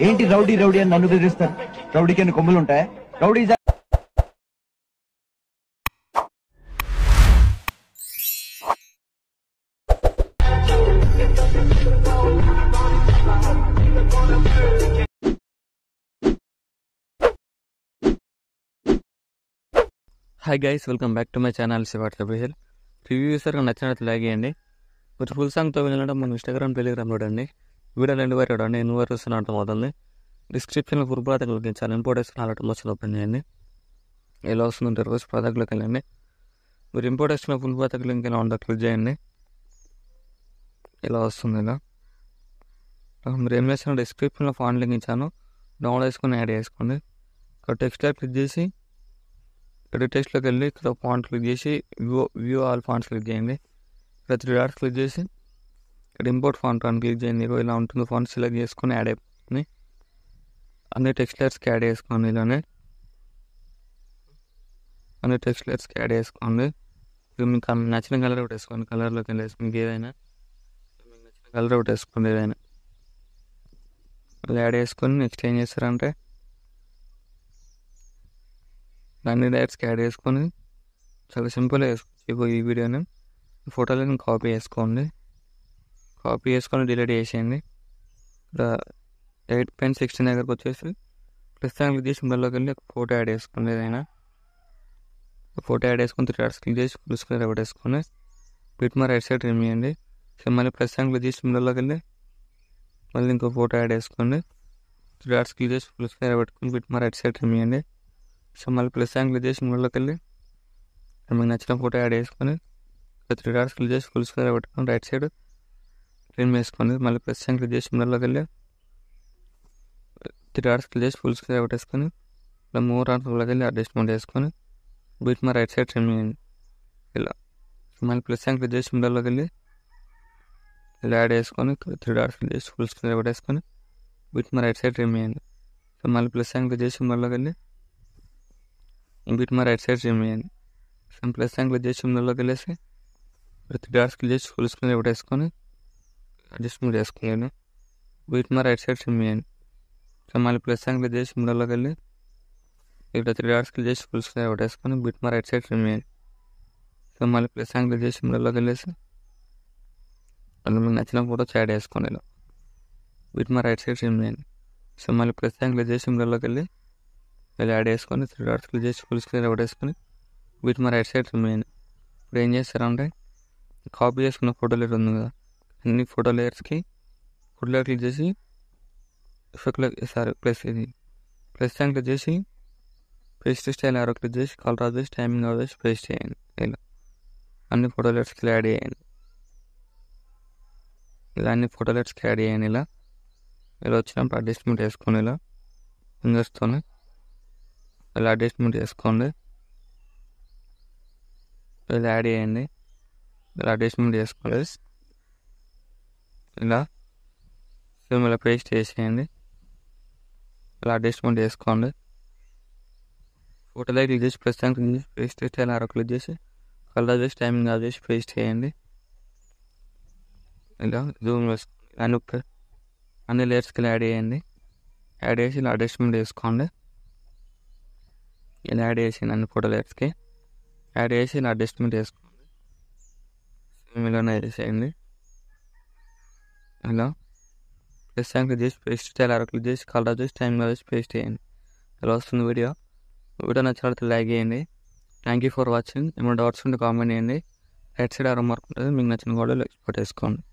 ఏంటి rowdy rowdy అని నన్ను బెదిరిస్తారు రౌడీకి ఎన్ని కొమ్ములు ఉంటాయి rowdy hi guys welcome back to my channel శివాట్ అభిషేల్ రివ్యూ చేసారు నచ్చినట్లు లైక్ చేయండి మీరు ఫుల్ సాంగ్తో వెళ్ళడం మన ఇన్స్టాగ్రామ్ టెలిగ్రామ్ చూడండి వీడియో రెండు వరకు చూడండి ఎన్ని వరకు వస్తున్న అర్థం అవుతుంది డిస్క్రిప్షన్లో ఫుల్ ప్రాజెక్ట్ క్లిక్ చేయాలి ఇంపోర్ట్ అలాంటి వచ్చిన ఓపెన్ చేయండి ఎలా వస్తుందంటే రోజు ప్రాజెక్ట్లోకి వెళ్ళండి మీరు ఇంపోర్ట్ వేసుకున్న ఫుల్ ప్రాజెక్ట్ లింక్ ఎలా ఉందో క్లిక్ చేయండి ఇలా వస్తుంది ఇలా మీరు ఏం చేస్తున్న డిస్క్రిప్షన్లో ఫాంట్ లింక్ ఇచ్చాను డౌన్లోడ్ చేసుకొని యాడ్ చేసుకోండి ఇక్కడ టెక్స్ట్ క్లిక్ చేసి ఇక్కడ టెక్స్ట్లోకి వెళ్ళి ఇక్కడ ఫాంట్ క్లిక్ చేసి view view all fonts click చేయండి ఇక్కడ త్రీ డాట్స్ క్లిక్ చేసి ఇక్కడ ఇంపోర్ట్ ఫాంట్ అని క్లిక్ చేయండి ఇగో ఇలా ఉంటుంది ఫాంట్ సెలెక్ట్ చేసుకొని యాడ్ అయిపోతుంది అన్ని టెక్స్ట్ లైట్స్కి యాడ్ చేసుకోండి ఇలానే అన్ని టెక్స్ట్ లైట్స్కి యాడ్ చేసుకోండి ఇప్పుడు మీకు అన్ని నచ్చిన కలర్ ఒకటి వేసుకోండి కలర్లోకి వెళ్ళేసి మీకు ఏదైనా మీకు నచ్చిన కలర్ ఒకటి వేసుకోండి ఏదైనా అలా యాడ్ చేసుకొని నెక్స్ట్ ఏం చేస్తారంటే దాన్ని డైరెక్ట్స్కి యాడ్ చేసుకొని చాలా సింపుల్గా వేసుకోవచ్చు ఈ వీడియోని ఫోటోలను కాపీ చేసుకోండి కాపీ చేసుకొని డిలీట్ చేసేయండి ఇక్కడ ఎయిట్ పాయింట్ సిక్స్టీన్ దగ్గరకు వచ్చేసి ప్లస్ క్లిక్ చేసి మొదల్లోకి వెళ్ళి ఒక ఫోటో యాడ్ చేసుకోండి ఏదైనా ఫోటో యాడ్ చేసుకొని త్రీ డాట్స్ క్లిక్ చేసి ఫుల్ స్క్రీన్ పెట్టేసుకొని పిట్ మా రైట్ సైడ్ రిమూవ్ చేయండి సో మళ్ళీ ప్లస్ క్లిక్ చేసి మొదల్లోకి వెళ్ళి మళ్ళీ ఇంకో ఫోటో యాడ్ చేసుకోండి త్రీ డాట్స్ క్లిక్ చేసి ఫుల్ స్క్రీన్ పెట్టుకొని పిట్ మా రైట్ సైడ్ రిమూవ్ చేయండి సో మళ్ళీ ప్లస్ యాంగిల్ చేసి మూడులోకి వెళ్ళి ఇక్కడ మీకు నచ్చిన ఫోటో యాడ్ చేసుకొని త్రీ డాట్స్ క్లిక్ చేసి ఫుల్ స్క్వేర్ పెట్టుకొని రైట్ సైడ్ ట్రిమ్ వేసుకోండి మళ్ళీ ప్లస్ యాంగిల్ చేసి మూడులోకి వెళ్ళి త్రీ డాట్స్ క్లిక్ చేసి ఫుల్ స్క్వేర్ పెట్టేసుకొని ఇలా మూడు డాట్స్లోకి వెళ్ళి అడ్జస్ట్మెంట్ చేసుకొని బీట్ మా రైట్ సైడ్ ట్రిమ్ చేయండి ఇలా మళ్ళీ ప్లస్ యాంగిల్ చేసి మూడులోకి వెళ్ళి ఇలా యాడ్ చేసుకొని త్రీ డాట్స్ క్లిక్ చేసి ఫుల్ స్క్వేర్ పెట్టేసుకొని బీట్ మా రైట్ సైడ్ ట్రిమ్ చేయండి సో మళ్ళీ ప్లస్ యాంగిల్ చేసి మూడులోకి వెళ్ళి ఇంకటి మా రైట్ సైడ్ జిమ్ చేయండి సమ్ ప్లస్ యాంగిల్ చేసి ముందులోకి వెళ్ళేసి ప్రతి డాట్స్ క్లిక్ చేసి ఫుల్ స్క్రీన్ పెట్టేసుకొని అడ్జస్ట్మెంట్ చేసుకున్నాను వీటి మా రైట్ సైడ్ జిమ్ చేయండి సో మళ్ళీ ప్లస్ యాంగిల్ చేసి ముందులోకి వెళ్ళి ఇక్కడ త్రీ డాట్స్ క్లిక్ చేసి ఫుల్ స్క్రీన్ పెట్టేసుకొని బీట్ మా రైట్ సైడ్ జిమ్ చేయండి సో మళ్ళీ ప్లస్ యాంగిల్ చేసి ముందులోకి వెళ్ళేసి అందులో మీకు నచ్చిన ఫోటోస్ యాడ్ చేసుకోండి ఇలా వీటి మా రైట్ సైడ్ జిమ్ చేయండి సో మళ్ళీ ప్లస్ యాంగిల్ చేసి ముందులోకి వెళ్ళి ఇలా యాడ్ చేసుకొని త్రీ డాట్స్ క్లిక్ చేసి ఫుల్ స్క్రీన్ పెట్టేసుకొని వీటి మా రైట్ సైడ్ రిమైన్ ఇప్పుడు ఏం చేస్తారంటే కాపీ చేసుకున్న ఫోటో లేయర్ ఉంది కదా అన్ని ఫోటో లేయర్స్కి ఫోటో లేయర్ క్లిక్ చేసి ఎఫెక్ట్లో సారీ ప్లస్ ఇది ప్లస్ టైం క్లిక్ చేసి పేస్ట్ స్టైల్ ఆరో క్లిక్ చేసి కలర్ ఆఫ్ చేసి టైమింగ్ ఆఫ్ చేసి పేస్ట్ చేయండి ఇలా అన్ని ఫోటో లేయర్స్కి యాడ్ చేయండి ఇలా అన్ని ఫోటో లేయర్స్కి యాడ్ చేయండి ఇలా ఇలా వచ్చినప్పుడు అడ్జస్ట్మెంట్ వేసుకొని ఇలా ఫింగర్స్తోనే ఇలా అడ్జస్ట్మెంట్ చేసుకోండి ఇలా యాడ్ చేయండి ఇలా అడ్జస్ట్మెంట్ చేసుకోండి ఇలా సేమ్ ఇలా పేస్ట్ చేసేయండి ఇలా అడ్జస్ట్మెంట్ చేసుకోండి ఫోటోలో క్లిక్ చేసి ప్లస్ క్లిక్ చేసి పేస్ట్ చేసి ఇలా అర క్లిక్ చేసి కలర్ చేసి టైమింగ్ ఆఫ్ చేసి పేస్ట్ చేయండి ఇలా జూమ్ వేసుకోండి అన్ని అన్ని లేయర్స్కి యాడ్ చేయండి యాడ్ చేసి ఇలా అడ్జస్ట్మెంట్ చేసుకోండి ఇలా యాడ్ చేసి అన్ని ఫోటో లేయర్స్కి యాడ్ చేసి ఇలా అడ్జస్ట్మెంట్ చేసుకోండి సేమ్ ఇలానే చేసేయండి ఇలా ప్లస్ టైం క్లిక్ చేసి పేస్ట్ స్టైల్ అర క్లిక్ చేసి కలర్ చేసి టైం చేసి పేస్ట్ చేయండి ఇలా వస్తుంది వీడియో వీడియో నచ్చినట్లయితే లైక్ చేయండి థ్యాంక్ యూ ఫర్ వాచింగ్ ఏమైనా డౌట్స్ ఉంటే కామెంట్ చేయండి రైట్ సైడ్ ఆరో మార్క్ ఉంటుంది మీకు నచ్చిన కూడా ఎక్స్పోర్ట్ చేసుకోండి